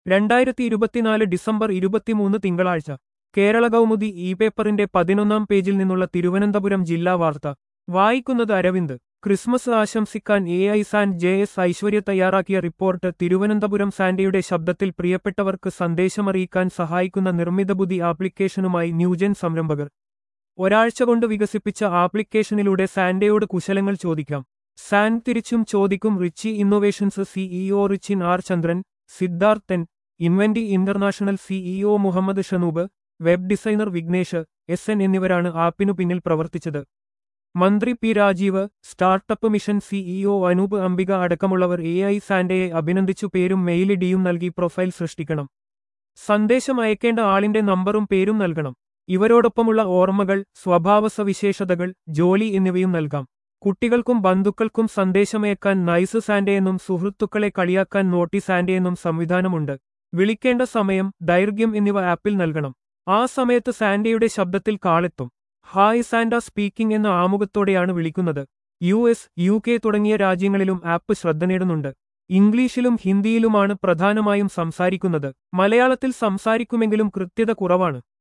രണ്ടായിരത്തി ഇരുപത്തിനാല് ഡിസംബർ ഇരുപത്തിമൂന്ന് തിങ്കളാഴ്ച കേരള കൗമുദി ഇ പേപ്പറിന്റെ പതിനൊന്നാം പേജിൽ നിന്നുള്ള തിരുവനന്തപുരം ജില്ലാ വാർത്ത വായിക്കുന്നത് അരവിന്ദ് ക്രിസ്മസ് ആശംസിക്കാൻ എ ഐ സാൻ ജെ എസ് ഐശ്വര്യ തയ്യാറാക്കിയ റിപ്പോർട്ട് തിരുവനന്തപുരം സാൻഡയുടെ ശബ്ദത്തിൽ പ്രിയപ്പെട്ടവർക്ക് സന്ദേശമറിയിക്കാൻ സഹായിക്കുന്ന നിർമ്മിതബുദ്ധി ആപ്ലിക്കേഷനുമായി ന്യൂജൻ സംരംഭകർ ഒരാഴ്ച കൊണ്ട് വികസിപ്പിച്ച ആപ്ലിക്കേഷനിലൂടെ സാൻഡയോട് കുശലങ്ങൾ ചോദിക്കാം സാൻ തിരിച്ചും ചോദിക്കും Richie Innovations CEO Richin R Chandran Siddharthan Inventi International CEO Muhammad Shanoob web designer Vignesh S N എന്നിവരാണ് ആപ്പിനു പിന്നിൽ പ്രവർത്തിച്ചത് മന്ത്രി P Rajeev startup mission CEO Anoop Ambika അടക്കമുള്ളവർ എ ഐ സാൻഡയെ അഭിനന്ദിച്ചു പേരും മെയിലിഡിയും നൽകി പ്രൊഫൈൽ സൃഷ്ടിക്കണം സന്ദേശം അയക്കേണ്ട ആളിന്റെ നമ്പറും പേരും നൽകണം ഇവരോടൊപ്പമുള്ള ഓർമ്മകൾ സ്വഭാവസവിശേഷതകൾ ജോലി എന്നിവയും നൽകാം കുട്ടികൾക്കും ബന്ധുക്കൾക്കും സന്ദേശമയക്കാൻ നൈസ് സാൻഡയെന്നും സുഹൃത്തുക്കളെ കളിയാക്കാൻ നോട്ടി സാൻഡയെന്നും സംവിധാനമുണ്ട് വിളിക്കേണ്ട സമയം ദൈർഘ്യം എന്നിവ ആപ്പിൽ നൽകണം ആ സമയത്ത് സാൻഡയുടെ ശബ്ദത്തിൽ കാളെത്തും ഹായ് സാൻഡ സ്പീക്കിംഗ് എന്ന ആമുഖത്തോടെയാണ് വിളിക്കുന്നത് യു എസ് യു കെ തുടങ്ങിയ രാജ്യങ്ങളിലും ആപ്പ് ശ്രദ്ധ നേടുന്നുണ്ട് ഇംഗ്ലീഷിലും ഹിന്ദിയിലുമാണ് പ്രധാനമായും സംസാരിക്കുന്നത് മലയാളത്തിൽ സംസാരിക്കുമെങ്കിലും കൃത്യത കുറവാണ്